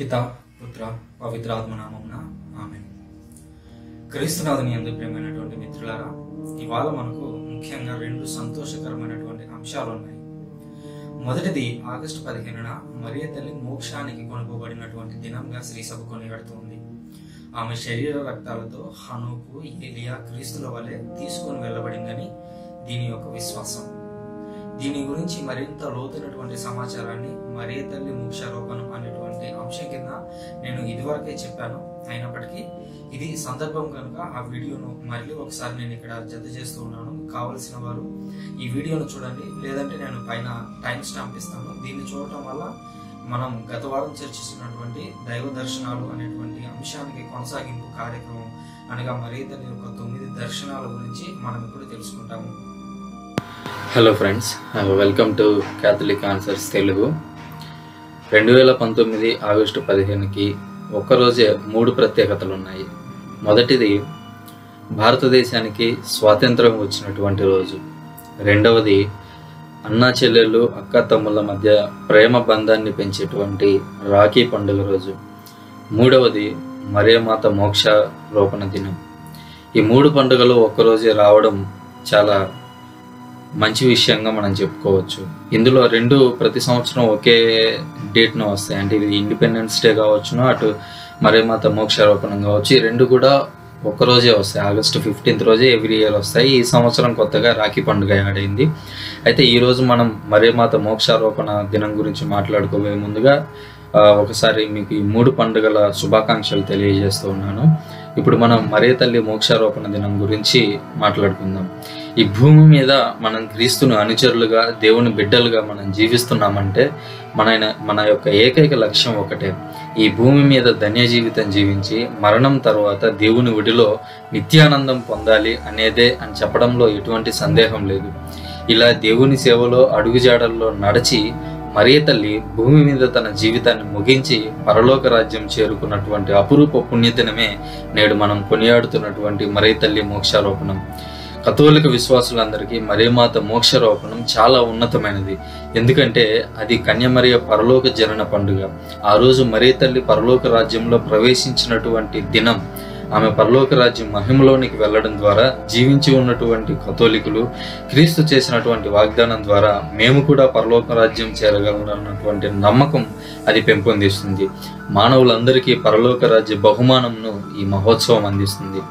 పిత పుత్ర పవిత్రాత్మ నామమున ఆమె క్రీస్తునాథుని ఎందు ప్రియమైనటువంటి మిత్రులారా ఇవాళ మనకు ముఖ్యంగా రెండు సంతోషకరమైనటువంటి అంశాలు ఉన్నాయి మొదటిది ఆగస్టు పదిహేనున మరియ తల్లి మోక్షానికి కొనుకోబడినటువంటి దినంగా శ్రీసభ కొనిగడుతుంది ఆమె శరీర రక్తాలతో హనుకు ఏలియా క్రీస్తుల వలె తీసుకొని వెళ్ళబడిందని దీని యొక్క విశ్వాసం దీని గురించి మరింత లోతైనటువంటి సమాచారాన్ని మరియ తల్లి మోక్షారోపణం అనేటువంటి అంశం కింద నేను ఇదివరకే చెప్పాను అయినప్పటికీ ఇది సందర్భం కనుక ఆ వీడియోను మళ్ళీ ఒకసారి నేను ఇక్కడ జత చేస్తూ ఉన్నాను కావలసిన వారు ఈ వీడియోను చూడండి లేదంటే నేను పైన టైం స్టాంప్ ఇస్తాను దీన్ని చూడటం వల్ల మనం గత వారం చర్చిస్తున్నటువంటి దైవ దర్శనాలు అనేటువంటి అంశానికి కొనసాగింపు కార్యక్రమం అనగా మరియ తల్లి యొక్క తొమ్మిది దర్శనాల గురించి మనం ఇప్పుడు తెలుసుకుంటాము hello friends welcome to Catholic answers Telugu రెండు వేల పంతొమ్మిది ఆగస్టు పదిహేనుకి ఒక్కరోజే మూడు ప్రత్యేకతలు ఉన్నాయి మొదటిది భారతదేశానికి స్వాతంత్రం వచ్చినటువంటి రోజు రెండవది అన్నా చెల్లెళ్ళు అక్క తమ్ముళ్ళ మధ్య ప్రేమ బంధాన్ని పెంచేటువంటి రాఖీ పండుగ రోజు మూడవది మరియమాత మోక్ష రోపణ దినం ఈ మూడు పండుగలు ఒక్కరోజే రావడం చాలా మంచి విషయంగా మనం చెప్పుకోవచ్చు ఇందులో రెండు ప్రతి సంవత్సరం ఒకే డేట్ను వస్తాయి అంటే ఇది ఇండిపెండెన్స్ డే కావచ్చును అటు మరేమాత మోక్షారోపణం కావచ్చు ఈ రెండు కూడా ఒక రోజే వస్తాయి ఆగస్టు ఫిఫ్టీన్త్ రోజే ఎవ్రీ ఇయర్ వస్తాయి ఈ సంవత్సరం కొత్తగా రాఖీ పండుగ యాడ్ అయింది అయితే ఈరోజు మనం మరేమాత మోక్షారోపణ దినం గురించి మాట్లాడుకోబోయే ముందుగా ఆ, ఒకసారి మీకు ఈ మూడు పండుగల శుభాకాంక్షలు తెలియజేస్తూ ఉన్నాను ఇప్పుడు మనం మరే తల్లి మోక్షారోపణ దినం గురించి మాట్లాడుకుందాం ఈ భూమి మీద మనం క్రీస్తును అనుచరులుగా దేవుని బిడ్డలుగా మనం జీవిస్తున్నామంటే మన మన యొక్క ఏకైక లక్ష్యం ఒకటే ఈ భూమి మీద ధన్య జీవితం జీవించి మరణం తర్వాత దేవుని విడిలో నిత్యానందం పొందాలి అనేదే అని చెప్పడంలో ఎటువంటి సందేహం లేదు ఇలా దేవుని సేవలో అడుగుజాడల్లో నడిచి మరియ తల్లి భూమి మీద తన జీవితాన్ని ముగించి పరలోక రాజ్యం చేరుకున్నటువంటి అపురూప పుణ్యదినమే నేడు మనం కొనియాడుతున్నటువంటి మరియ తల్లి మోక్షారోపణం కథోలిక విశ్వాసులందరికీ మరేమాత మోక్షారోపణం చాలా ఉన్నతమైనది ఎందుకంటే అది కన్యమరియ పరలోక జనన పండుగ ఆ రోజు మరే తల్లి పరలోక రాజ్యంలో ప్రవేశించినటువంటి దినం ఆమె పరలోక రాజ్యం మహిమలోనికి వెళ్ళడం ద్వారా జీవించి ఉన్నటువంటి కథోలికులు క్రీస్తు చేసినటువంటి వాగ్దానం ద్వారా మేము కూడా పరలోక రాజ్యం చేరగలనన్నటువంటి నమ్మకం అది పెంపొందిస్తుంది మానవులందరికీ పరలోక రాజ్య బహుమానంను ఈ మహోత్సవం అందిస్తుంది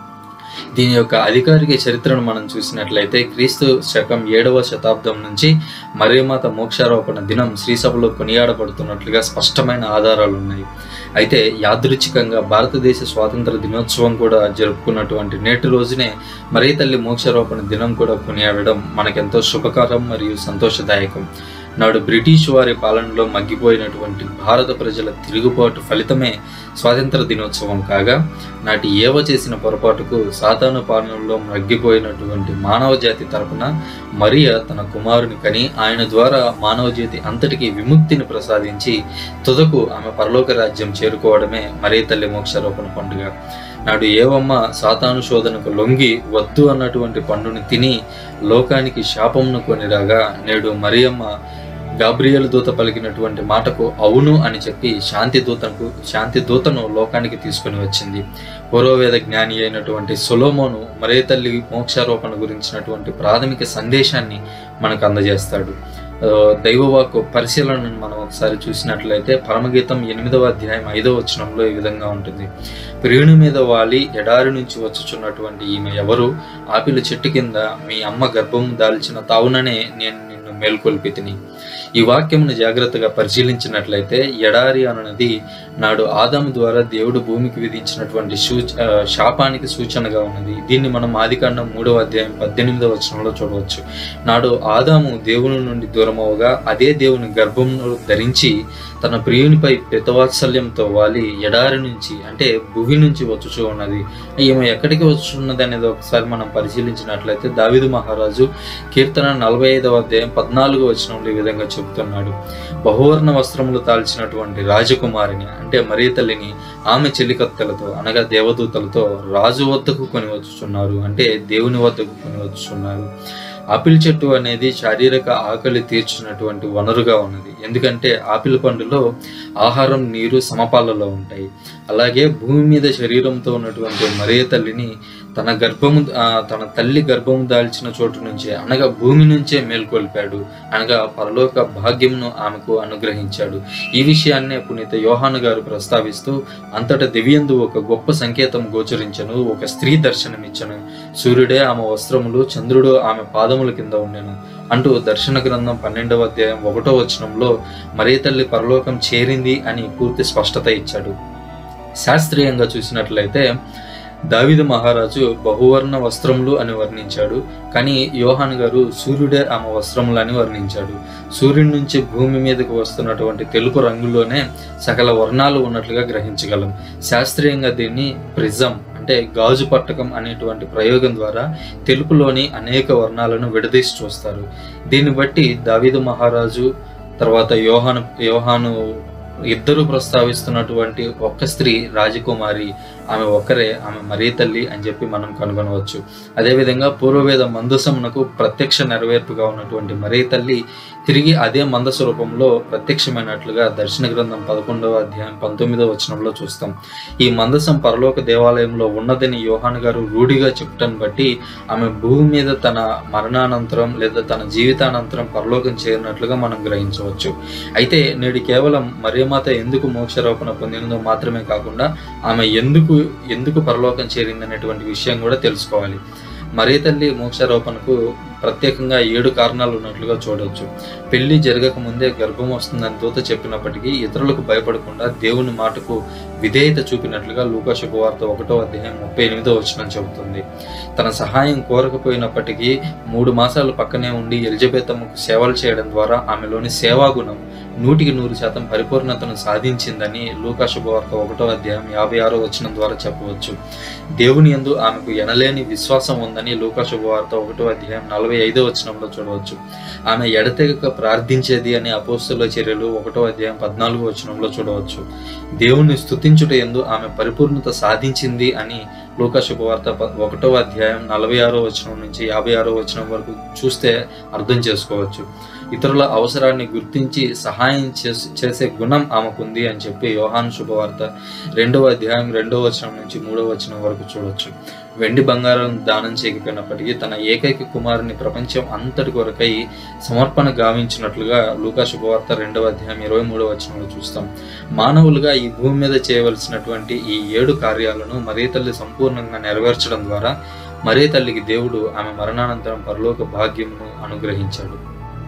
దీని యొక్క అధికారిక చరిత్రను మనం చూసినట్లయితే క్రీస్తు శకం ఏడవ శతాబ్దం నుంచి మరియమాత మోక్షారోపణ దినం శ్రీసభలో కొనియాడబడుతున్నట్లుగా స్పష్టమైన ఆధారాలు ఉన్నాయి అయితే యాదృచ్ఛికంగా భారతదేశ స్వాతంత్ర దినోత్సవం కూడా జరుపుకున్నటువంటి నేటి రోజునే మరీ తల్లి మోక్షారోపణ దినం కూడా కొనియాడడం మనకెంతో శుభకరం మరియు సంతోషదాయకం నాడు బ్రిటిష్ వారి పాలనలో మగ్గిపోయినటువంటి భారత ప్రజల తిరుగుబాటు ఫలితమే స్వాతంత్ర దినోత్సవం కాగా నాటి ఏవ చేసిన పొరపాటుకు సాతాను పాలనలో మగ్గిపోయినటువంటి మానవ జాతి తరపున మరియ తన కుమారుని కని ఆయన ద్వారా మానవ జాతి అంతటికి విముక్తిని ప్రసాదించి తుదకు ఆమె పరలోక రాజ్యం చేరుకోవడమే మరీ తల్లి మోక్షారోపణ పండుగ నాడు ఏవమ్మ సాతాను శోధనకు లొంగి వద్దు అన్నటువంటి పండుని తిని లోకానికి శాపంను కొనిరాగా నేడు మరియమ్మ గాబ్రియల్ దూత పలికినటువంటి మాటకు అవును అని చెప్పి శాంతి దూతకు శాంతి దూతను లోకానికి తీసుకుని వచ్చింది పూర్వవేద జ్ఞాని అయినటువంటి సొలోమోను మరే తల్లి మోక్షారోపణ గురించినటువంటి ప్రాథమిక సందేశాన్ని మనకు అందజేస్తాడు ఆ, దైవవాక్కు పరిశీలనను మనం ఒకసారి చూసినట్లయితే పరమగీతం ఎనిమిదవ అధ్యాయం ఐదవ వచనంలో ఈ విధంగా ఉంటుంది ప్రియుని మీద వాలి ఎడారి నుంచి వచ్చుచున్నటువంటి ఈమె ఎవరు ఆపిల చెట్టు కింద మీ అమ్మ గర్భం దాల్చిన తావుననే నేను నిన్ను మేల్కొల్పి తిని ఈ వాక్యమును జాగ్రత్తగా పరిశీలించినట్లయితే ఎడారి అనున్నది నాడు ఆదాము ద్వారా దేవుడు భూమికి విధించినటువంటి సూచ ఆ, శాపానికి సూచనగా ఉన్నది దీన్ని మనం ఆదికాండం మూడవ అధ్యాయం పద్దెనిమిదవ వచనంలో చూడవచ్చు నాడు ఆదాము దేవుని నుండి దూరమవగా అదే దేవుని గర్భంలో ధరించి తన ప్రియునిపై పితవాత్సల్యంతో వాలి ఎడారి నుంచి అంటే భువి నుంచి వచ్చుచూ ఉన్నది ఈమె ఎక్కడికి వచ్చున్నది అనేది ఒకసారి మనం పరిశీలించినట్లయితే దావిదు మహారాజు కీర్తన నలభై ఐదవ అధ్యాయం పద్నాలుగో వచనంలో ఈ విధంగా చెబుతున్నాడు బహువర్ణ వస్త్రములు తాల్చినటువంటి రాజకుమారిని అంటే మరీ తల్లిని ఆమె చెలికత్తెలతో అనగా దేవదూతలతో రాజు వద్దకు కొని వచ్చుచున్నారు అంటే దేవుని వద్దకు కొని వచ్చుచున్నారు ఆపిల్ చెట్టు అనేది శారీరక ఆకలి తీర్చినటువంటి వనరుగా ఉన్నది ఎందుకంటే ఆపిల్ పండులో ఆహారం నీరు సమపాలలో ఉంటాయి అలాగే భూమి మీద శరీరంతో ఉన్నటువంటి మరే తల్లిని తన గర్భము ఆ, తన తల్లి గర్భము దాల్చిన చోటు నుంచే అనగా భూమి నుంచే మేల్కొల్పాడు అనగా పరలోక భాగ్యమును ఆమెకు అనుగ్రహించాడు ఈ విషయాన్నే పునీత యోహాను గారు ప్రస్తావిస్తూ అంతట దివ్యందు ఒక గొప్ప సంకేతం గోచరించను ఒక స్త్రీ దర్శనమిచ్చను సూర్యుడే ఆమె వస్త్రములు చంద్రుడు ఆమె పాదముల కింద ఉండెను అంటూ దర్శన గ్రంథం పన్నెండవ అధ్యాయం ఒకటో వచనంలో మరే తల్లి పరలోకం చేరింది అని పూర్తి స్పష్టత ఇచ్చాడు శాస్త్రీయంగా చూసినట్లయితే దావిద మహారాజు బహువర్ణ వస్త్రములు అని వర్ణించాడు కానీ యోహాన్ గారు సూర్యుడే ఆమె వస్త్రములు అని వర్ణించాడు సూర్యుడి నుంచి భూమి మీదకు వస్తున్నటువంటి తెలుపు రంగులోనే సకల వర్ణాలు ఉన్నట్లుగా గ్రహించగలం శాస్త్రీయంగా దీన్ని ప్రిజం అంటే గాజు పట్టకం అనేటువంటి ప్రయోగం ద్వారా తెలుపులోని అనేక వర్ణాలను విడదీసి చూస్తారు దీన్ని బట్టి దావీదు మహారాజు తర్వాత యోహాను యోహాను ఇద్దరు ప్రస్తావిస్తున్నటువంటి ఒక్క స్త్రీ రాజకుమారి ఆమె ఒక్కరే ఆమె మరీ తల్లి అని చెప్పి మనం కనుగొనవచ్చు అదేవిధంగా పూర్వవేద మందసమునకు ప్రత్యక్ష నెరవేర్పుగా ఉన్నటువంటి మరీ తల్లి తిరిగి అదే మందస రూపంలో ప్రత్యక్షమైనట్లుగా దర్శన గ్రంథం పదకొండవ అధ్యాయం పంతొమ్మిదవ వచనంలో చూస్తాం ఈ మందసం పరలోక దేవాలయంలో ఉన్నదని యోహాన్ గారు రూఢిగా చెప్పటం బట్టి ఆమె భూమి మీద తన మరణానంతరం లేదా తన జీవితానంతరం పరలోకం చేరినట్లుగా మనం గ్రహించవచ్చు అయితే నేడు కేవలం మరియమాత ఎందుకు మోక్షారోపణ పొందినదో మాత్రమే కాకుండా ఆమె ఎందుకు ఎందుకు పరలోకం చేరిందనేటువంటి విషయం కూడా తెలుసుకోవాలి మరీ తల్లి మోక్షారోపణకు ప్రత్యేకంగా ఏడు కారణాలు ఉన్నట్లుగా చూడవచ్చు పెళ్లి జరగక ముందే గర్భం వస్తుందని దూత చెప్పినప్పటికీ ఇతరులకు భయపడకుండా దేవుని మాటకు విధేయత చూపినట్లుగా లూకా శుభవార్త ఒకటో అధ్యాయం ముప్పై ఎనిమిదో వచనం చెబుతుంది తన సహాయం కోరకపోయినప్పటికీ మూడు మాసాలు పక్కనే ఉండి ఎలిజబెతమ్మకు సేవలు చేయడం ద్వారా ఆమెలోని సేవాగుణం నూటికి నూరు శాతం పరిపూర్ణతను సాధించిందని లూకా శుభవార్త ఒకటో అధ్యాయం యాభై ఆరో వచనం ద్వారా చెప్పవచ్చు దేవుని యందు ఆమెకు ఎనలేని విశ్వాసం ఉందని లూకా శుభవార్త ఒకటో అధ్యాయం నలభై ఐదో వచనంలో చూడవచ్చు ఆమె ఎడతెగక ప్రార్థించేది అనే అపోస్తుల చర్యలు ఒకటో అధ్యాయం పద్నాలుగో వచనంలో చూడవచ్చు దేవుని స్తుతించుట ఎందు ఆమె పరిపూర్ణత సాధించింది అని లూకా శుభవార్త ప- ఒకటో అధ్యాయం నలభై ఆరో వచనం నుంచి యాభై ఆరో వచనం వరకు చూస్తే అర్థం చేసుకోవచ్చు ఇతరుల అవసరాన్ని గుర్తించి సహాయం చేస్- చేసే గుణం ఆమెకుంది అని చెప్పి యోహాను శుభవార్త రెండవ అధ్యాయం రెండవ వచనం నుంచి మూడవ వచనం వరకు చూడొచ్చు వెండి బంగారం దానం చేయకపోయినప్పటికీ తన ఏకైక కుమారుని ప్రపంచం అంతటి కొరకై సమర్పణ గావించినట్లుగా లూకా శుభవార్త రెండవ అధ్యాయం ఇరవై మూడవ వచనంలో చూస్తాం మానవులుగా ఈ భూమి మీద చేయవలసినటువంటి ఈ ఏడు కార్యాలను మరీ తల్లి సంపూర్ణంగా నెరవేర్చడం ద్వారా మరీ తల్లికి దేవుడు ఆమె మరణానంతరం పరలోక భాగ్యమును అనుగ్రహించాడు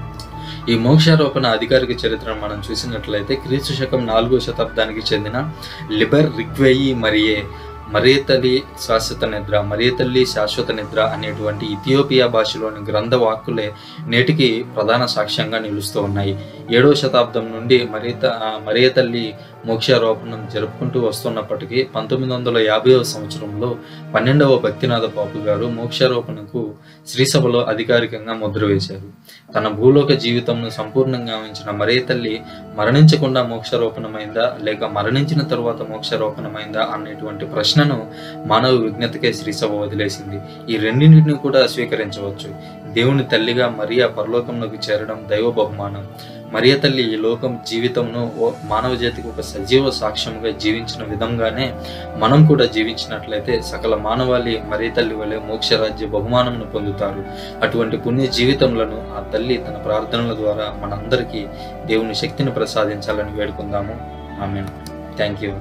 ఈ మోక్షారోపణ అధికారిక చరిత్రను మనం చూసినట్లయితే క్రీస్తు శకం నాలుగో శతాబ్దానికి చెందిన లిబర్ రిక్వేయి మరియే మరియతల్లి శాశ్వత నిద్ర మరియతల్లి శాశ్వత నిద్ర అనేటువంటి ఇథియోపియా భాషలోని గ్రంథ వాక్కులే నేటికి ప్రధాన సాక్ష్యంగా నిలుస్తూ ఉన్నాయి ఏడవ శతాబ్దం నుండి మరియత మరియతల్లి మోక్షారోపణం జరుపుకుంటూ వస్తున్నప్పటికీ పంతొమ్మిది వందల యాభైవ సంవత్సరంలో పన్నెండవ భక్తినాథ పాపు గారు మోక్షారోపణకు శ్రీసభలో అధికారికంగా ముద్ర వేశారు తన భూలోక జీవితంను సంపూర్ణంగా ఉంచిన మరే తల్లి మరణించకుండా మోక్షారోపణమైందా లేక మరణించిన తరువాత మోక్షారోపణమైందా అనేటువంటి ప్రశ్నను మానవ విజ్ఞతకే శ్రీసభ వదిలేసింది ఈ రెండింటిని కూడా స్వీకరించవచ్చు దేవుని తల్లిగా మరియా పరలోకంలోకి చేరడం దైవ బహుమానం మరియ తల్లి ఈ లోకం జీవితంను ఓ మానవ జాతికి ఒక సజీవ సాక్ష్యముగా జీవించిన విధంగానే మనం కూడా జీవించినట్లయితే సకల మానవాళి మరియ తల్లి వలె మోక్షరాజ్య బహుమానమును పొందుతారు అటువంటి పుణ్య జీవితములను ఆ తల్లి తన ప్రార్థనల ద్వారా మనందరికీ దేవుని శక్తిని ప్రసాదించాలని వేడుకుందాము ఆమె థ్యాంక్ యూ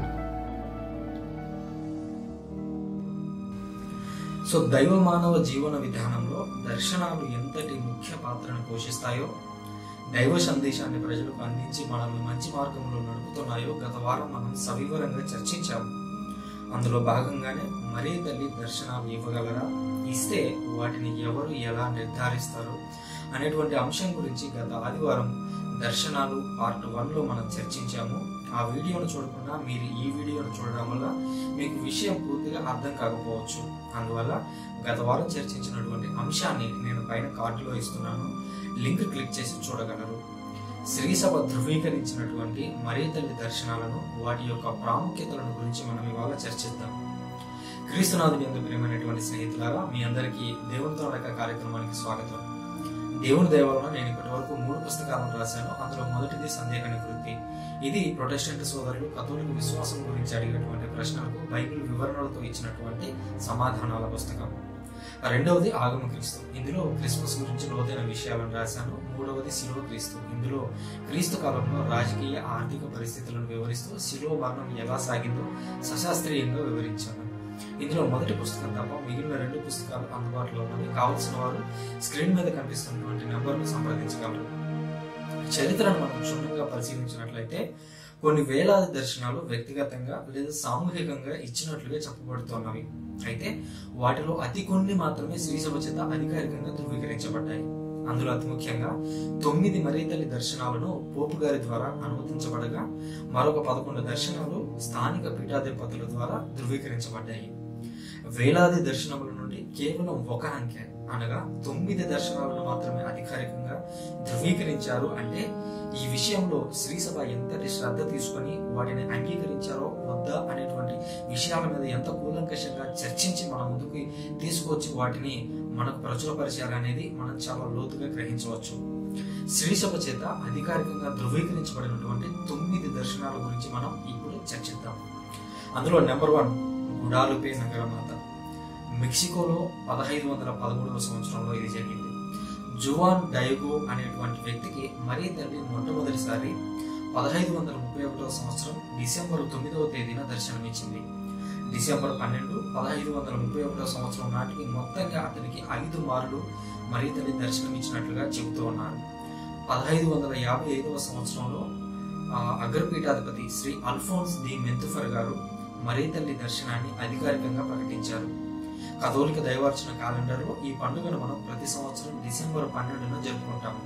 సో దైవ మానవ జీవన విధానంలో దర్శనాలు ఎంతటి ముఖ్య పాత్రను పోషిస్తాయో దైవ సందేశాన్ని ప్రజలకు అందించి మనల్ని మంచి మార్గంలో నడుపుతున్నాయో గత వారం మనం సవివరంగా చర్చించాము అందులో భాగంగానే మరీ తల్లి దర్శనాలు ఇవ్వగలరా ఇస్తే వాటిని ఎవరు ఎలా నిర్ధారిస్తారు అనేటువంటి అంశం గురించి గత ఆదివారం దర్శనాలు పార్ట్ వన్ లో మనం చర్చించాము ఆ వీడియోను చూడకుండా మీరు ఈ వీడియోను చూడడం వల్ల మీకు విషయం పూర్తిగా అర్థం కాకపోవచ్చు అందువల్ల గత వారం చర్చించినటువంటి అంశాన్ని నేను పైన కార్డులో ఇస్తున్నాను లింక్ క్లిక్ చేసి చూడగలరు శ్రీ సభ ధృవీకరించినటువంటి మరీ తల్లి దర్శనాలను వాటి యొక్క ప్రాముఖ్యతలను గురించి మనం ఇవాళ చర్చిద్దాం క్రీస్తునాథుని ఎందుకు ప్రియమైనటువంటి స్నేహితులారా మీ అందరికీ దేవునితో రక కార్యక్రమానికి స్వాగతం దేవుని దయ వలన నేను ఇప్పటి వరకు మూడు పుస్తకాలను రాశాను అందులో మొదటిది సందేహ నివృత్తి ఇది ప్రొటెస్టెంట్ సోదరులు కథోలిక విశ్వాసం గురించి అడిగినటువంటి ప్రశ్నలకు బైబిల్ వివరణలతో ఇచ్చినటువంటి సమాధానాల పుస్తకం రెండవది ఆగమ క్రీస్తు ఇందులో క్రిస్మస్ గురించి లోతైన విషయాలను రాశాను మూడవది శిలువ క్రీస్తు ఇందులో క్రీస్తు కాలంలో రాజకీయ ఆర్థిక పరిస్థితులను వివరిస్తూ శిలువ మరణం ఎలా సాగిందో సశాస్త్రీయంగా వివరించాను ఇందులో మొదటి పుస్తకం తప్ప మిగిలిన రెండు పుస్తకాలు అందుబాటులో ఉన్నవి కావలసిన వారు స్క్రీన్ మీద కనిపిస్తున్నటువంటి నెంబర్ను సంప్రదించగలరు చరిత్రను మనం క్షుణ్ణంగా పరిశీలించినట్లయితే కొన్ని వేలాది దర్శనాలు వ్యక్తిగతంగా లేదా సామూహికంగా ఇచ్చినట్లుగా చెప్పబడుతున్నవి అయితే వాటిలో అతి కొన్ని మాత్రమే శ్రీసభ చేత అధికారికంగా ధృవీకరించబడ్డాయి అందులో అతి ముఖ్యంగా తొమ్మిది మరీతల్లి దర్శనాలను పోపు గారి ద్వారా అనుమతించబడగా మరొక పదకొండు దర్శనాలు స్థానిక పీఠాధిపతుల ద్వారా ధృవీకరించబడ్డాయి వేలాది దర్శనముల నుండి కేవలం ఒక అంకె అనగా తొమ్మిది దర్శనాలను మాత్రమే అధికారికంగా ధృవీకరించారు అంటే ఈ విషయంలో శ్రీసభ ఎంతటి శ్రద్ధ తీసుకొని వాటిని అంగీకరించారో వద్దా అనేటువంటి విషయాల మీద ఎంత కూలంకషంగా చర్చించి మన ముందుకు తీసుకొచ్చి వాటిని మనకు ప్రచురపరిచారు అనేది మనం చాలా లోతుగా గ్రహించవచ్చు శ్రీసభ చేత అధికారికంగా ధృవీకరించబడినటువంటి తొమ్మిది దర్శనాల గురించి మనం ఇప్పుడు చర్చిద్దాం అందులో నెంబర్ వన్ గుడాలుపే నగరమాత మెక్సికోలో పదహైదు వందల పదమూడవ సంవత్సరంలో ఇది జరిగింది జువాన్ డైగో అనేటువంటి వ్యక్తికి మరీ తల్లి మొట్టమొదటిసారి పదహైదు వందల ముప్పై ఒకటవ సంవత్సరం డిసెంబర్ తొమ్మిదవ తేదీన దర్శనమిచ్చింది డిసెంబర్ పన్నెండు పదహైదు వందల ముప్పై ఒకటవ సంవత్సరం నాటికి మొత్తంగా అతనికి ఐదు మార్లు మరీ తల్లి దర్శనమిచ్చినట్లుగా చెబుతూ ఉన్నారు పదహైదు వందల యాభై ఐదవ సంవత్సరంలో ఆ, అగ్రపీఠాధిపతి శ్రీ అల్ఫోన్స్ ది మెంతుఫర్ గారు మరీ తల్లి దర్శనాన్ని అధికారికంగా ప్రకటించారు కథోలిక దైవార్చన క్యాలెండర్లో ఈ పండుగను మనం ప్రతి సంవత్సరం డిసెంబర్ పన్నెండున జరుపుకుంటాము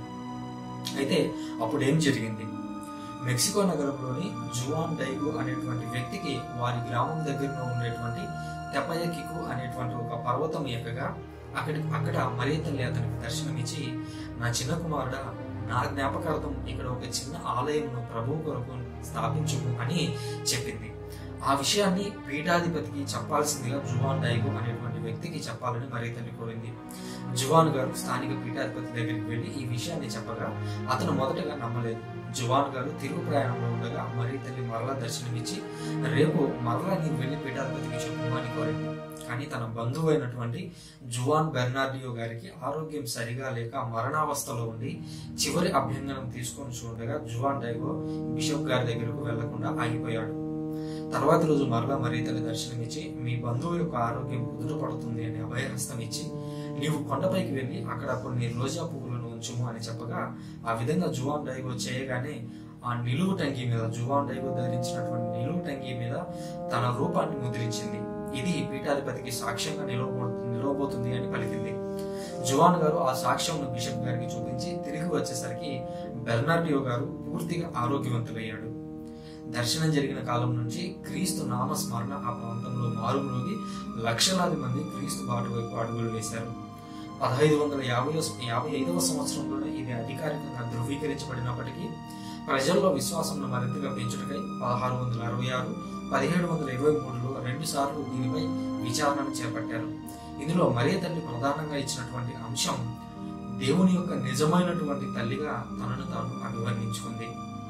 అయితే అప్పుడు ఏం జరిగింది మెక్సికో నగరంలోని జువాన్ డైగో అనేటువంటి వ్యక్తికి వారి గ్రామం దగ్గరలో ఉండేటువంటి తెపయకికు అనేటువంటి ఒక పర్వతం ఎక్కగా అక్కడి అక్కడ మరీ తల్లి అతనికి దర్శనమిచ్చి నా చిన్న కుమారుడా నా జ్ఞాపకార్థం ఇక్కడ ఒక చిన్న ఆలయంను ప్రభువు కొరకు స్థాపించుము అని చెప్పింది ఆ విషయాన్ని పీఠాధిపతికి చెప్పాల్సిందిగా జువాన్ డైగో అనేటువంటి వ్యక్తికి చెప్పాలని మరీ తల్లి కోరింది జువాన్ గారు స్థానిక పీఠాధిపతి దగ్గరికి వెళ్లి ఈ విషయాన్ని చెప్పగా అతను మొదటగా నమ్మలేదు జువాన్ గారు తిరుగు ప్రయాణంలో ఉండగా మరీ తల్లి మరలా దర్శనమిచ్చి రేపు మరలా నీవు వెళ్లి పీఠాధిపతికి చెప్పు అని కోరింది కానీ తన బంధువు అయినటువంటి జువాన్ బెర్నార్డియో గారికి ఆరోగ్యం సరిగా లేక మరణావస్థలో ఉండి చివరి అభ్యంగనం తీసుకొని చూడగా జువాన్ డైగో బిషప్ గారి దగ్గరకు వెళ్లకుండా ఆగిపోయాడు తర్వాత రోజు మరలా మరీ తల్లి దర్శనమిచ్చి మీ బంధువు యొక్క ఆరోగ్యం కుదుట పడుతుంది అని అభయహస్తం ఇచ్చి నీవు కొండపైకి వెళ్ళి అక్కడ కొన్ని రోజా పువ్వులను ఉంచుము అని చెప్పగా ఆ విధంగా జువాన్ డైగో చేయగానే ఆ నిలువు టంగి మీద జువాన్ డైగో ధరించినటువంటి నిలువు టంగి మీద తన రూపాన్ని ముద్రించింది ఇది పీఠాధిపతికి సాక్ష్యంగా నిలవబో నిలవబోతుంది అని పలికింది జువాన్ గారు ఆ సాక్ష్యంను బిషప్ గారికి చూపించి తిరిగి వచ్చేసరికి బెర్నార్డియో గారు పూర్తిగా ఆరోగ్యవంతులయ్యాడు దర్శనం జరిగిన కాలం నుంచి క్రీస్తు నామస్మరణ ఆ ప్రాంతంలో మారుమ్రోగి లక్షలాది మంది క్రీస్తు బాటు వైపు అడుగులు వేశారు పదహైదు వందల యాభై యాభై ఐదవ సంవత్సరంలోనే ఇది అధికారికంగా ధృవీకరించబడినప్పటికీ ప్రజల్లో విశ్వాసంను మరింతగా పెంచుటకై పదహారు వందల అరవై ఆరు పదిహేడు వందల ఇరవై మూడులో రెండు సార్లు దీనిపై విచారణను చేపట్టారు ఇందులో మరీ తల్లి ప్రధానంగా ఇచ్చినటువంటి అంశం దేవుని యొక్క నిజమైనటువంటి తల్లిగా తనను తాను అభివర్ణించుకుంది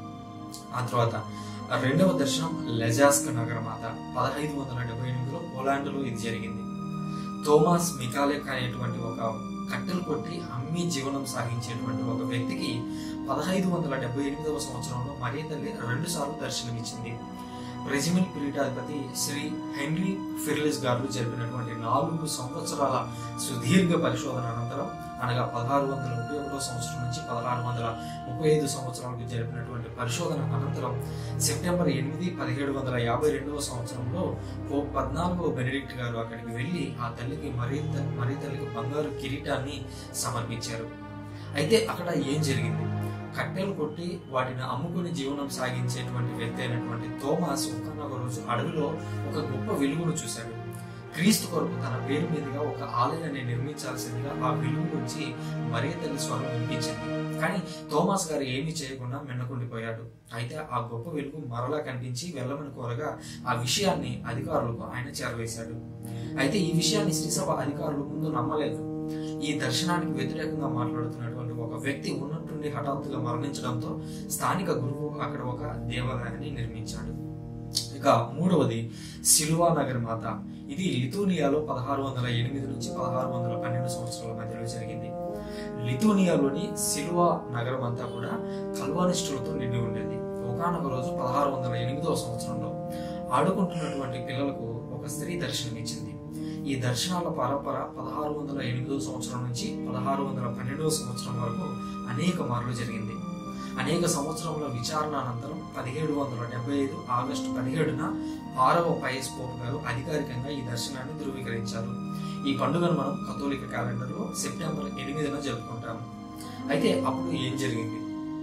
ఆ తర్వాత రెండవ దర్శనం లెజాస్క్ నగరమాత పదహైదు వందల డెబ్బై ఎనిమిదిలో పోలాండ్లో ఇది జరిగింది థోమాస్ మికాలెక్ అనేటువంటి ఒక కట్టెలు కొట్టి అమ్మి జీవనం సాగించేటువంటి ఒక వ్యక్తికి పదహైదు వందల డెబ్బై ఎనిమిదవ సంవత్సరంలో మరీ తల్లి రెండు సార్లు దర్శనమిచ్చింది రెజిమెంట్ పీఠాధిపతి శ్రీ హెన్రీ ఫిర్లిస్ గారు జరిపినటువంటి నాలుగు సంవత్సరాల సుదీర్ఘ పరిశోధన అనంతరం అనగా పదహారు వందల ముప్పై ఒకటో సంవత్సరం నుంచి పదహారు వందల ముప్పై ఐదు సంవత్సరాలకు జరిపినటువంటి పరిశోధన అనంతరం సెప్టెంబర్ ఎనిమిది పదిహేడు వందల యాభై రెండవ సంవత్సరంలో పోప్ పద్నాలుగో బెనడిక్ట్ గారు అక్కడికి వెళ్లి ఆ తల్లికి మరీ మరీ తల్లికి బంగారు కిరీటాన్ని సమర్పించారు అయితే అక్కడ ఏం జరిగింది కట్టెలు కొట్టి వాటిని అమ్ముకుని జీవనం సాగించేటువంటి వ్యక్తి అయినటువంటి థోమాస్ ఒకనొక రోజు అడవిలో ఒక గొప్ప వెలుగును చూశాడు క్రీస్తు కొరకు తన పేరు మీదుగా ఒక ఆలయాన్ని నిర్మించాల్సిందిగా ఆ వెలుగు నుంచి మరీ తల్లి స్వరం వినిపించింది కానీ థోమాస్ గారు ఏమీ చేయకుండా మిన్నకుండిపోయాడు అయితే ఆ గొప్ప వెలుగు మరలా కనిపించి వెళ్ళమని కోరగా ఆ విషయాన్ని అధికారులకు ఆయన చేరవేశాడు అయితే ఈ విషయాన్ని శ్రీసభ అధికారులు ముందు నమ్మలేదు ఈ దర్శనానికి వ్యతిరేకంగా మాట్లాడుతున్నటువంటి ఒక వ్యక్తి ఉన్నట్టుండి హఠాత్తుగా మరణించడంతో స్థానిక గురువు అక్కడ ఒక దేవాలయాన్ని నిర్మించాడు ఇక మూడవది సిల్వా నగర్ మాత ఇది లిథూనియాలో పదహారు వందల ఎనిమిది నుంచి పదహారు వందల పన్నెండు సంవత్సరాల మధ్యలో జరిగింది లిథూనియాలోని సిల్వా నగరం అంతా కూడా కల్వానిస్టులతో నిండి ఉండేది ఒకనొక రోజు పదహారు వందల ఎనిమిదవ సంవత్సరంలో ఆడుకుంటున్నటువంటి పిల్లలకు ఒక స్త్రీ దర్శనమిచ్చింది ఈ దర్శనాల పరంపర పదహారు వందల ఎనిమిదవ సంవత్సరం నుంచి పదహారు వందల పన్నెండవ సంవత్సరం వరకు అనేక మార్లు జరిగింది అనేక సంవత్సరముల విచారణ అనంతరం పదిహేడు వందల డెబ్బై ఐదు ఆగస్టు పదిహేడున ఆరవ పైస్ పోప్ గారు అధికారికంగా ఈ దర్శనాన్ని ధృవీకరించారు ఈ పండుగను మనం కథోలిక క్యాలెండర్లో సెప్టెంబర్ ఎనిమిదిన జరుపుకుంటాము అయితే అప్పుడు ఏం జరిగింది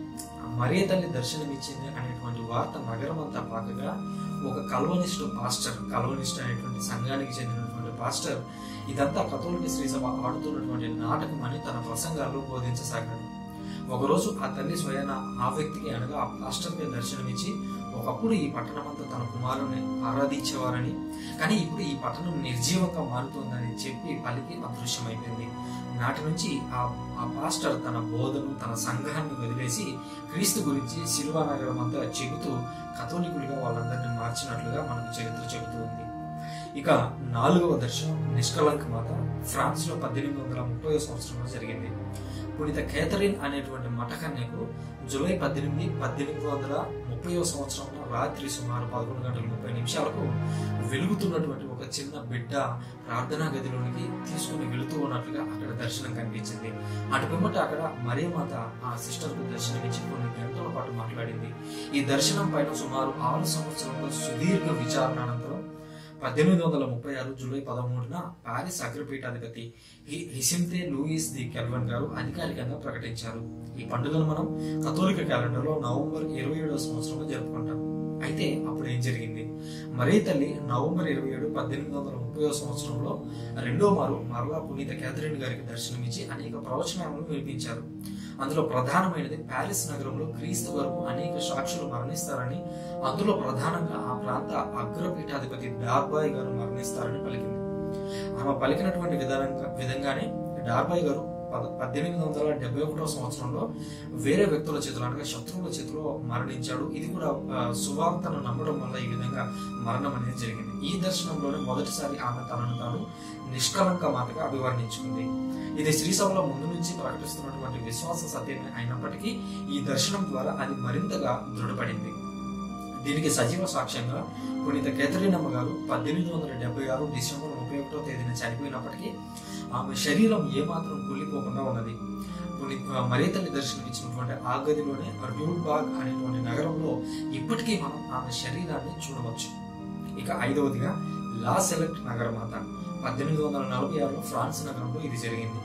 మరే తల్లి దర్శనమిచ్చింది అనేటువంటి వార్త నగరం అంతా పాకగా ఒక కల్వనిస్ట్ పాస్టర్ కల్వనిస్ట్ అనేటువంటి సంఘానికి చెందినటువంటి పాస్టర్ ఇదంతా కథోలిక శ్రీసభ ఆడుతున్నటువంటి నాటకం అని తన ప్రసంగాల్లో బోధించసాగాడు ఒకరోజు ఆ తల్లి స్వయాన ఆ వ్యక్తికి అనగా ఆ పాస్టర్కి దర్శనమిచ్చి ఒకప్పుడు ఈ పట్టణం అంతా తన కుమారుని ఆరాధించేవారని కానీ ఇప్పుడు ఈ పట్టణం నిర్జీవంగా మారుతుందని చెప్పి పలికి అదృశ్యమైపోయింది నాటి నుంచి ఆ ఆ పాస్టర్ తన బోధను తన సంఘాన్ని వదిలేసి క్రీస్తు గురించి శిల్వా నగరం అంతా చెబుతూ కథోలికులుగా వాళ్ళందరినీ మార్చినట్లుగా మనకు చరిత్ర చెబుతూ ఉంది ఇక నాలుగవ దర్శనం నిష్కలంక మాత ఫ్రాన్స్ లో పద్దెనిమిది వందల ముప్పై సంవత్సరంలో జరిగింది పునీత కేథరిన్ అనేటువంటి మఠకన్యకు జూలై పద్దెనిమిది పద్దెనిమిది వందల ముప్పై సంవత్సరంలో రాత్రి సుమారు పదకొండు గంటల ముప్పై నిమిషాలకు వెలుగుతున్నటువంటి ఒక చిన్న బిడ్డ ప్రార్థనా గదిలోనికి తీసుకుని వెళుతూ ఉన్నట్లుగా అక్కడ దర్శనం కనిపించింది అటు పిమ్మట అక్కడ మరియమాత ఆ సిస్టర్ కు దర్శనమిచ్చి కొన్ని గంటల పాటు మాట్లాడింది ఈ దర్శనం పైన సుమారు ఆరు సంవత్సరంలో సుదీర్ఘ విచారణ అనంతరం పద్దెనిమిది వందల ముప్పై ఆరు జూలై పదమూడున పారిస్ అగ్రపీఠాధిపతి హి- హిసింతే లూయిస్ ది కెల్వన్ గారు అధికారికంగా ప్రకటించారు ఈ పండుగను మనం కథోలిక క్యాలెండర్లో నవంబర్ ఇరవై ఏడవ సంవత్సరంలో జరుపుకుంటాం అయితే అప్పుడు ఏం జరిగింది మరే తల్లి నవంబర్ ఇరవై ఏడు పద్దెనిమిది వందల ముప్పై సంవత్సరంలో రెండో మారు మరలా పునీత క్యాథరిన్ గారికి దర్శనమిచ్చి అనేక ప్రవచనాలను వినిపించారు అందులో ప్రధానమైనది ప్యారిస్ నగరంలో క్రీస్తు వరకు అనేక సాక్షులు మరణిస్తారని అందులో ప్రధానంగా ఆ ప్రాంత అగ్రపీఠాధిపతి డార్బాయ్ గారు మరణిస్తారని పలికింది ఆమె పలికినటువంటి విధానంగా విధంగానే డార్బాయ్ గారు పద- పద్దెనిమిది వందల డెబ్బై ఒకటో సంవత్సరంలో వేరే వ్యక్తుల చేతిలో అనగా శత్రువుల చేతిలో మరణించాడు ఇది కూడా ఆ, సువార్తను నమ్మడం వల్ల ఈ విధంగా మరణం అనేది జరిగింది ఈ దర్శనంలోనే మొదటిసారి ఆమె తనను తాను నిష్కలంక మాతగా అభివర్ణించుకుంది ఇది శ్రీసభలో ముందు నుంచి ప్రకటిస్తున్నటువంటి విశ్వాస సత్యమే అయినప్పటికీ ఈ దర్శనం ద్వారా అది మరింతగా దృఢపడింది దీనికి సజీవ సాక్ష్యంగా పునీత కేథరినమ్మ గారు పద్దెనిమిది వందల డెబ్బై ఆరు డిసెంబర్ ముప్పై ఒకటో తేదీన చనిపోయినప్పటికీ ఆమె శరీరం ఏమాత్రం కూలిపోకుండా ఉన్నది పునీత మరీ తల్లి దర్శనం ఇచ్చినటువంటి ఆ గదిలోనే ర్యూల్ బాగ్ అనేటువంటి నగరంలో ఇప్పటికీ మనం ఆమె శరీరాన్ని చూడవచ్చు ఇక ఐదవదిగా లా సెలెక్ట్ నగరమాత పద్దెనిమిది వందల నలభై ఆరులో ఫ్రాన్స్ నగరంలో ఇది జరిగింది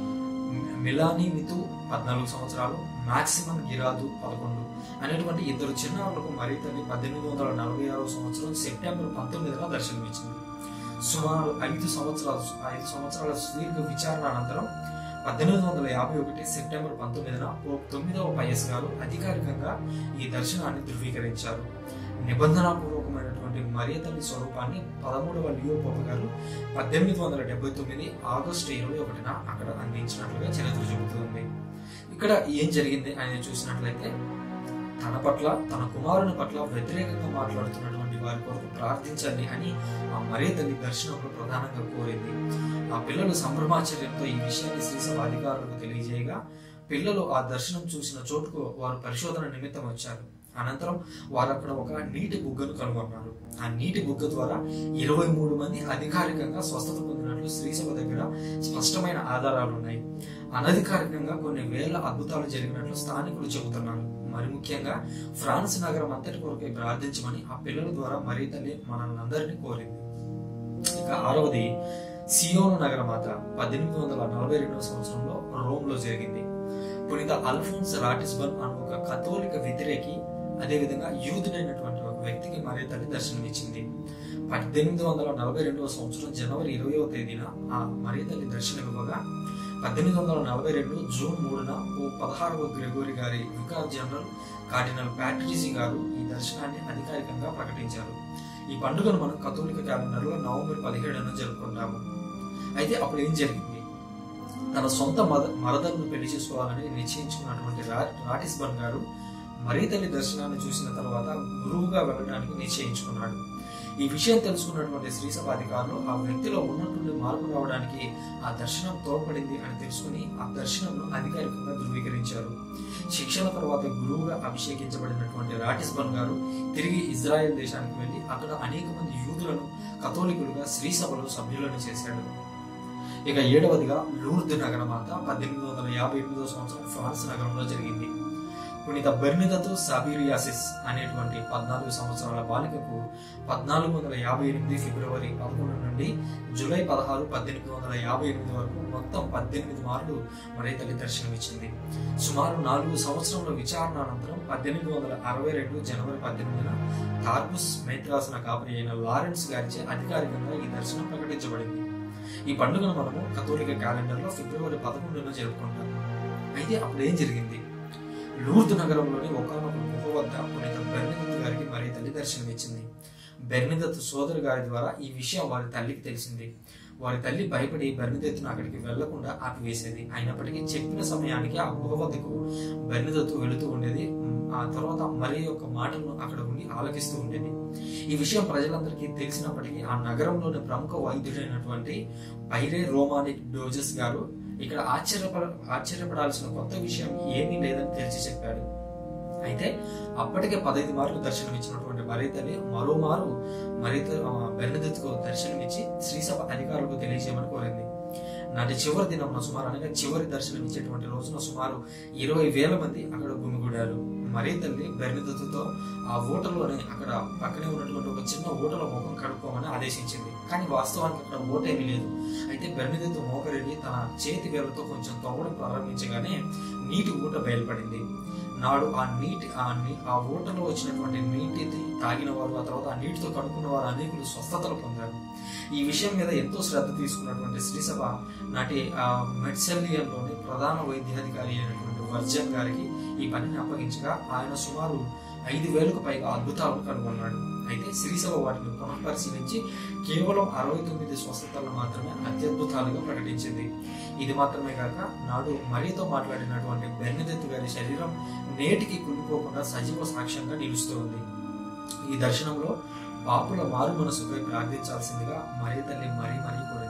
మిలానీ మితు పద్నాలుగు సంవత్సరాలు మాక్సిమం గిరాదు పదకొండు అనేటువంటి ఇద్దరు చిన్నారులకు మరీ తల్లి పద్దెనిమిది వందల నలభై ఆరో సంవత్సరం సెప్టెంబర్ పంతొమ్మిదిన దర్శనమిచ్చింది సుమారు ఐదు సంవత్సరాలు ఐదు సంవత్సరాల సుదీర్ఘ విచారణ అనంతరం పద్దెనిమిది వందల యాభై ఒకటి సెప్టెంబర్ పంతొమ్మిదిన పోప్ తొమ్మిదవ పయస్ గారు అధికారికంగా ఈ దర్శనాన్ని ధృవీకరించారు నిబంధనాపూర్వకమైనటువంటి మరియ తల్లి స్వరూపాన్ని పదమూడవ లియో పోప్ గారు పద్దెనిమిది వందల డెబ్బై తొమ్మిది ఆగస్టు ఇరవై ఒకటిన అక్కడ అందించినట్లుగా చరిత్ర చెబుతుంది ఇక్కడ ఏం జరిగింది అనేది చూసినట్లయితే తన పట్ల తన కుమారుని పట్ల వ్యతిరేకంగా మాట్లాడుతున్నటువంటి వారి కొరకు ప్రార్థించండి అని ఆ మరే తల్లి దర్శనంలో ప్రధానంగా కోరింది ఆ పిల్లలు సంభ్రమాచర్యంతో ఈ విషయాన్ని శ్రీసభ అధికారులకు తెలియజేయగా పిల్లలు ఆ దర్శనం చూసిన చోటుకు వారు పరిశోధన నిమిత్తం వచ్చారు అనంతరం వారు అక్కడ ఒక నీటి బుగ్గను కనుగొన్నారు ఆ నీటి బుగ్గ ద్వారా ఇరవై మూడు మంది అధికారికంగా స్వస్థత పొందినట్లు శ్రీసభ దగ్గర స్పష్టమైన ఆధారాలు ఉన్నాయి అనధికారికంగా కొన్ని వేల అద్భుతాలు జరిగినట్లు స్థానికులు చెబుతున్నారు మరి ముఖ్యంగా ఫ్రాన్స్ నగరం అంతటి కొరకై ప్రార్థించమని ఆ పిల్లల ద్వారా మరీ తల్లి మనల్ని అందరినీ కోరింది ఇక ఆరవది సియోను నగరమాత పద్దెనిమిది వందల నలభై రెండవ సంవత్సరంలో రోమ్ లో జరిగింది పునీత అల్ఫోన్స్ రాటిస్బన్ అనే ఒక కథోలిక వ్యతిరేకి అదేవిధంగా యూదుడైనటువంటి ఒక వ్యక్తికి మరే తల్లి దర్శనమిచ్చింది పద్దెనిమిది వందల నలభై రెండవ సంవత్సరం జనవరి ఇరవయవ తేదీన ఆ మరీ తల్లి దర్శనం ఇవ్వగా పద్దెనిమిది వందల నలభై రెండు జూన్ మూడున ఓ పదహారవ గ్రెగోరి గారి వికార్ జనరల్ కార్డినల్ ప్యాట్రిజీ గారు ఈ దర్శనాన్ని అధికారికంగా ప్రకటించారు ఈ పండుగను మనం కథోలిక క్యాలెండర్లో నవంబర్ పదిహేడున జరుపుకుంటాము అయితే అప్పుడు ఏం జరిగింది తన సొంత మద మరదలను పెళ్లి చేసుకోవాలని నిశ్చయించుకున్నటువంటి రా- రాటిస్బర్గ్ గారు మరీ తల్లి దర్శనాన్ని చూసిన తర్వాత గురువుగా వెళ్ళడానికి నిశ్చయించుకున్నాడు ఈ విషయం తెలుసుకున్నటువంటి శ్రీసభ అధికారులు ఆ వ్యక్తిలో ఉన్నటువంటి మార్పు రావడానికి ఆ దర్శనం తోడ్పడింది అని తెలుసుకుని ఆ దర్శనంను అధికారికంగా ధృవీకరించారు శిక్షణ తర్వాత గురువుగా అభిషేకించబడినటువంటి రాటిస్బర్గ్ గారు తిరిగి ఇజ్రాయెల్ దేశానికి వెళ్లి అక్కడ అనేక మంది యూదులను కథోలికులుగా శ్రీసభలో సభ్యులను చేశాడు ఇక ఏడవదిగా లూర్ద్ నగరమాత పద్దెనిమిది వందల యాభై ఎనిమిదో సంవత్సరం ఫ్రాన్స్ నగరంలో జరిగింది పునీత బెర్నిదతు సాబిరియాసిస్ అనేటువంటి పద్నాలుగు సంవత్సరాల బాలికకు పద్నాలుగు వందల యాభై ఎనిమిది ఫిబ్రవరి పదకొండు నుండి జూలై పదహారు పద్దెనిమిది వందల యాభై ఎనిమిది వరకు మొత్తం పద్దెనిమిది మార్లు మరే తల్లి దర్శనమిచ్చింది సుమారు నాలుగు సంవత్సరముల విచారణ అనంతరం పద్దెనిమిది వందల అరవై రెండు జనవరి పద్దెనిమిదిన టార్బుస్ మేత్రాసన కాపరి అయిన లారెన్స్ గారిచే అధికారికంగా ఈ దర్శనం ప్రకటించబడింది ఈ పండుగను మనము కథోలిక క్యాలెండర్లో ఫిబ్రవరి పదకొండున జరుపుకుంటాం అయితే అప్పుడు ఏం జరిగింది లూర్ద్ నగరంలోని ఒకనొక గుహ వద్ద పునీత బెర్నిదత్ గారికి మరి తల్లి దర్శనమిచ్చింది బెర్నిదత్ సోదరు గారి ద్వారా ఈ విషయం వారి తల్లికి తెలిసింది వారి తల్లి భయపడి బెర్నిదత్తును అక్కడికి వెళ్లకుండా ఆపివేసేది అయినప్పటికీ చెప్పిన సమయానికి ఆ గుహ వద్దకు బెర్నిదత్తు వెళుతూ ఉండేది ఆ తర్వాత మరి యొక్క మాటలను అక్కడ ఉండి ఆలకిస్తూ ఉండేది ఈ విషయం ప్రజలందరికీ తెలిసినప్పటికీ ఆ నగరంలోని ప్రముఖ వైద్యుడైనటువంటి పైరే రోమానిక్ డోజెస్ గారు ఇక్కడ ఆశ్చర్యపడ ఆశ్చర్యపడాల్సిన కొత్త విషయం ఏమీ లేదని తెలిసి చెప్పాడు అయితే అప్పటికే పదహైదు మార్లు దర్శనమిచ్చినటువంటి మరీతని మరోమారు మరీత బెర్నదత్తుకు దర్శనమిచ్చి శ్రీసభ అధికారులకు తెలియజేయమని కోరింది నాటి చివరి దినం సుమారు అనగా చివరి దర్శనం ఇచ్చేటువంటి రోజున సుమారు ఇరవై వేల మంది అక్కడ గుమిగూడారు మరీ తల్లి బెర్నిదత్తుతో ఆ ఓటలోనే అక్కడ పక్కనే ఉన్నటువంటి ఒక చిన్న ఓటలో ముఖం కడుక్కోమని ఆదేశించింది కానీ వాస్తవానికి అక్కడ ఓట ఏమీ లేదు అయితే బెర్నిదత్తు మోకరిని తన చేతి వేలతో కొంచెం తవ్వడం ప్రారంభించగానే నీటి ఊట బయలుపడింది నాడు ఆ నీటి ఆ నీ- ఆ ఊటలో వచ్చినటువంటి నీటిని తాగిన వారు ఆ తర్వాత ఆ నీటితో కడుక్కున్న వారు అనేకులు స్వస్థతలు పొందారు ఈ విషయం మీద ఎంతో శ్రద్ధ తీసుకున్నటువంటి శ్రీసభ నాటి ఆ మెడ్సెలియన్లోని ప్రధాన వైద్యాధికారి అయినటువంటి వర్జన్ గారికి ఈ పనిని అప్పగించగా ఆయన సుమారు ఐదు వేలకు పైగా అద్భుతాలను కనుగొన్నాడు అయితే శ్రీసభ వాటిని పునఃపరిశీలించి కేవలం అరవై తొమ్మిది స్వస్థతలను మాత్రమే అత్యద్భుతాలుగా ప్రకటించింది ఇది మాత్రమే కాక నాడు మరీతో మాట్లాడినటువంటి బెర్నదెత్తు గారి శరీరం నేటికి కుళ్ళిపోకుండా సజీవ సాక్ష్యంగా నిలుస్తూ ఉంది ఈ దర్శనంలో పాపుల మారు మనసుపై ప్రార్థించాల్సిందిగా మరీ తల్లి మరీ మరీ కోరింది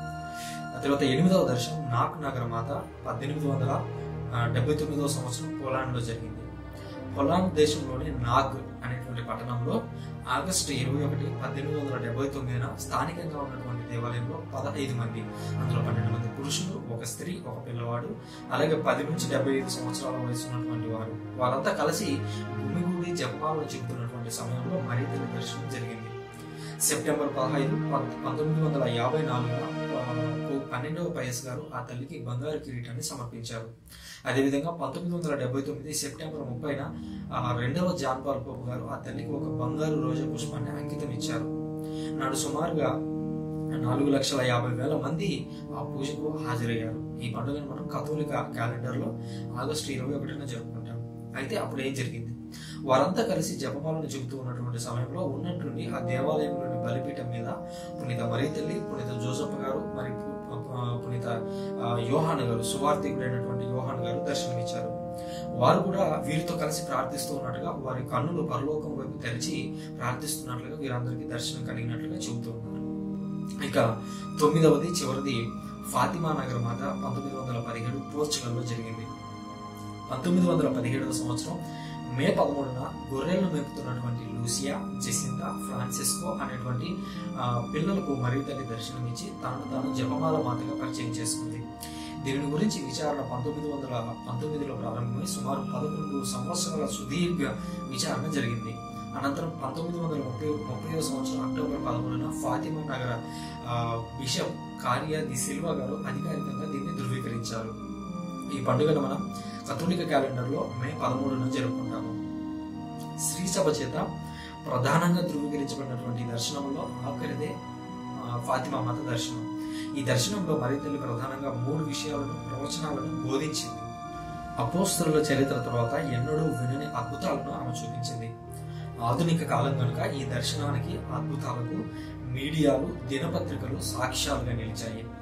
ఆ తర్వాత ఎనిమిదవ దర్శనం నాక్ నగర మాత పద్దెనిమిది వందల ఆ, డెబ్బై తొమ్మిదవ సంవత్సరం పోలాండ్లో జరిగింది పొలాండ్ దేశంలోని నాగ్ అనేటువంటి పట్టణంలో ఆగస్టు ఇరవై ఒకటి పద్దెనిమిది వందల డెబ్బై తొమ్మిదిన స్థానికంగా ఉన్నటువంటి దేవాలయంలో పదహైదు మంది అందులో పన్నెండు మంది పురుషులు ఒక స్త్రీ ఒక పిల్లవాడు అలాగే పది నుంచి డెబ్బై ఐదు సంవత్సరాల వయసు ఉన్నటువంటి వారు వారంతా కలిసి గుమిగూడి జపాలను చెబుతున్నటువంటి సమయంలో మరీ తల్లి దర్శనం జరిగింది సెప్టెంబర్ పదహైదు పం- పంతొమ్మిది వందల యాభై నాలుగున ఆ, పన్నెండవ పయస్ గారు ఆ తల్లికి బంగారు కిరీటాన్ని సమర్పించారు అదేవిధంగా పంతొమ్మిది వందల డెబ్బై తొమ్మిది సెప్టెంబర్ ముప్పైన ఆ రెండవ జాన్ పాల్ పోపు గారు ఆ తల్లికి ఒక బంగారు రోజా పుష్పాన్ని అంకితం ఇచ్చారు నాడు సుమారుగా నాలుగు లక్షల యాభై వేల మంది ఆ పూజకు హాజరయ్యారు ఈ పండుగను మనం కథోలిక క్యాలెండర్ లో ఆగస్టు ఇరవై ఒకటిన జరుపుకుంటాం అయితే అప్పుడు ఏం జరిగింది వారంతా కలిసి జపమాలను చెబుతూ ఉన్నటువంటి సమయంలో ఉన్నట్టుండి ఆ దేవాలయంలోని బలిపీఠం మీద పునీత మరీ తల్లి పునీత జోసఫ్ గారు మరి పు- ఆ, పునీత ఆ, యోహాన్ గారు సువార్థికుడైనటువంటి యోహాన్ గారు దర్శనమిచ్చారు వారు కూడా వీరితో కలిసి ప్రార్థిస్తూ ఉన్నట్టుగా వారి కన్నులు పరలోకం వైపు తెరిచి ప్రార్థిస్తున్నట్లుగా వీరందరికీ దర్శనం కలిగినట్లుగా చెబుతూ ఉన్నారు ఇక తొమ్మిదవది చివరిది ఫాతిమా నగర మాత పంతొమ్మిది వందల పదిహేడు పోర్చుగల్లో జరిగింది పంతొమ్మిది వందల పదిహేడవ సంవత్సరం మే పదమూడున గొర్రెలను మేపుతున్నటువంటి లూసియా జెసిందా ఫ్రాన్సిస్కో అనేటువంటి ఆ, పిల్లలకు మరీ తల్లి దర్శనమిచ్చి తనను తాను జపమాల మాతగా పరిచయం చేసుకుంది దీని గురించి విచారణ పంతొమ్మిది వందల పంతొమ్మిదిలో ప్రారంభమై సుమారు పదకొండు సంవత్సరాల సుదీర్ఘ విచారణ జరిగింది అనంతరం పంతొమ్మిది వందల ముప్పై ముప్పై సంవత్సరం అక్టోబర్ పదమూడున ఫాతిమా నగర ఆ, బిషప్ కార్య ది సిల్వా గారు అధికారికంగా దీన్ని ధృవీకరించారు ఈ పండుగను మనం కథోలిక క్యాలెండర్లో మే పదమూడున జరుపుకుంటాము శ్రీ సభ చేత ప్రధానంగా ధృవీకరించబడినటువంటి ఈ దర్శనంలో ఆఖరిదే ఆ, ఫాతిమా మాత దర్శనం ఈ దర్శనంలో మరి తల్లి ప్రధానంగా మూడు విషయాలను ప్రవచనాలను బోధించింది అపోస్తలుల చరిత్ర తర్వాత ఎన్నడూ వినని అద్భుతాలను ఆమె చూపించింది ఆధునిక కాలం కనుక ఈ దర్శనానికి అద్భుతాలకు మీడియాలు దినపత్రికలు సాక్ష్యాలుగా నిలిచాయి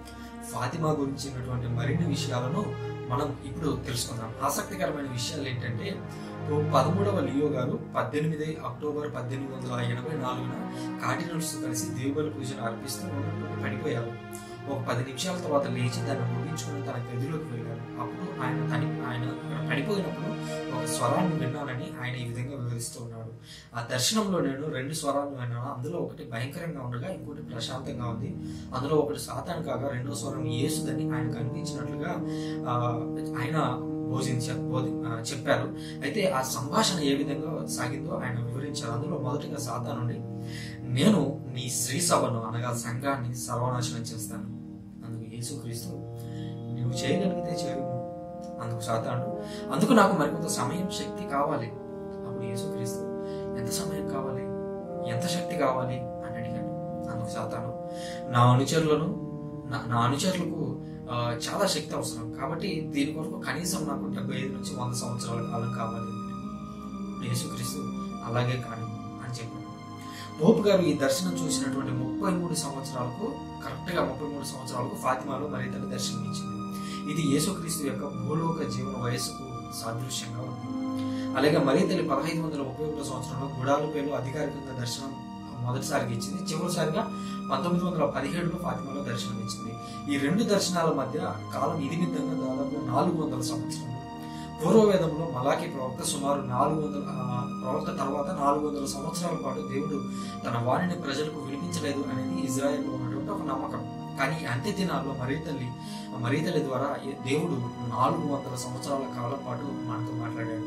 ఫాతిమా గురించినటువంటి మరిన్ని విషయాలను మనం ఇప్పుడు తెలుసుకుందాం ఆసక్తికరమైన విషయాలు ఏంటంటే ఓ పదమూడవ లియో గారు పద్దెనిమిది అక్టోబర్ పద్దెనిమిది వందల ఎనభై నాలుగున కార్డినల్స్ కలిసి దేవుబలి పూజను అర్పిస్తూ ఉన్నటువంటి పడిపోయారు ఒక పది నిమిషాల తర్వాత లేచి దాన్ని ముగించుకుని తన గదిలోకి వెళ్ళారు అప్పుడు ఆయన తని ఆయన పడిపోయినప్పుడు ఒక స్వరాన్ని విన్నానని ఆయన ఈ విధంగా వివరిస్తూ ఉన్నాడు ఆ దర్శనంలో నేను రెండు స్వరాలను విన్నాను అందులో ఒకటి భయంకరంగా ఉండగా ఇంకోటి ప్రశాంతంగా ఉంది అందులో ఒకటి సాతాను కాగా రెండో స్వరం యేసుదని ఆయన కనిపించినట్లుగా ఆ, ఆయన బోధించారు బోధి ఆ, చెప్పారు అయితే ఆ సంభాషణ ఏ విధంగా సాగిందో ఆయన వివరించారు అందులో మొదటిగా సాతాను నుండి నేను నీ శ్రీ సభను అనగా సంఘాన్ని సర్వనాశనం చేస్తాను అందుకు యేసుక్రీస్తు నువ్వు చేయగలిగితే చేయు అందుకు సాతాను అందుకు నాకు మరికొంత సమయం శక్తి కావాలి అప్పుడు యేసుక్రీస్తు ఎంత సమయం కావాలి ఎంత శక్తి కావాలి అని అడిగాడు అందుకు సాతాను నా అనుచరులను నా- నా అనుచరులకు ఆ, చాలా శక్తి అవసరం కాబట్టి దీని కొరకు కనీసం నాకు డెబ్బై ఐదు నుంచి వంద సంవత్సరాల కాలం కావాలి యేసుక్రీస్తు అలాగే కాని అని చెప్పాడు పోపు గారు ఈ దర్శనం చూసినటువంటి ముప్పై మూడు సంవత్సరాలకు కరెక్ట్ గా ముప్పై మూడు సంవత్సరాలకు ఫాతిమాలో మరి తన దర్శనం ఇచ్చింది ఇది యేసుక్రీస్తు యొక్క భూలోక జీవన వయస్సుకు సాదృశ్యంగా ఉంది అలాగే మరీ తల్లి పదహైదు వందల ముప్పై ఒకటో సంవత్సరంలో గుడాలపేలో అధికారికంగా దర్శనం మొదటిసారిగా ఇచ్చింది చివరిసారిగా పంతొమ్మిది వందల పదిహేడులో ఫాతిమాలో దర్శనం ఇచ్చింది ఈ రెండు దర్శనాల మధ్య కాలం ఇదిమిద్దంగా దాదాపు నాలుగు వందల సంవత్సరాలు పూర్వవేదంలో మలాకి ప్రవక్త సుమారు నాలుగు వందల ఆ, ప్రవక్త తర్వాత నాలుగు వందల సంవత్సరాల పాటు దేవుడు తన వాణిని ప్రజలకు వినిపించలేదు అనేది ఇజ్రాయెల్లో ఉన్నటువంటి ఒక నమ్మకం కానీ ఈ అంత్య దినాల్లో మరీ తల్లి మరీ తల్లి ద్వారా ఈ దేవుడు నాలుగు వందల సంవత్సరాల కాలం పాటు మనతో మాట్లాడాడు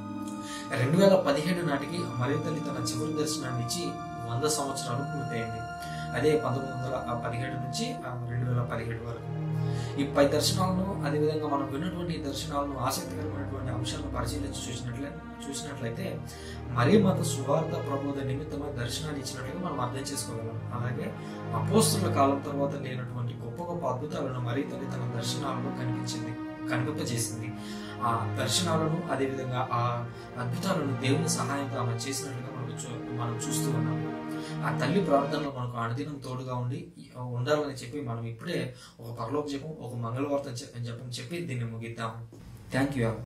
రెండు వేల పదిహేడు నాటికి మరీ తల్లి తన చివరి దర్శనాన్ని ఇచ్చి వంద సంవత్సరాలు పూర్తయింది అదే పంతొమ్మిది వందల పదిహేడు నుంచి ఆ, రెండు వేల పదిహేడు వరకు ఈ పై దర్శనాలను అదేవిధంగా మనం విన్నటువంటి ఈ దర్శనాలను ఆసక్తికరమైనటువంటి అంశాలను పరిశీలించి చూసినట్లే చూసినట్లయితే మరీ మత సువార్త ప్రబోధ నిమిత్తమై దర్శనాన్ని ఇచ్చినట్లుగా మనం అర్థం చేసుకోగలం అలాగే అపోస్తుల కాలం తర్వాత లేనటువంటి గొప్ప గొప్ప అద్భుతాలను మరీ తల్లి తన దర్శనాలలో కనిపించింది కనిపింపజేసింది ఆ దర్శనాలను అదేవిధంగా ఆ అద్భుతాలను దేవుని సహాయంతో ఆమె చేసినట్లుగా మనకు చూ- మనం చూస్తూ ఉన్నాం ఆ తల్లి ప్రార్థనలో మనకు అనుదినం తోడుగా ఉండి ఉండాలని చెప్పి మనం ఇప్పుడే ఒక పరలోక జపం ఒక మంగళవార్త జపం చెప్పి దీన్ని ముగిద్దాం థ్యాంక్ యూ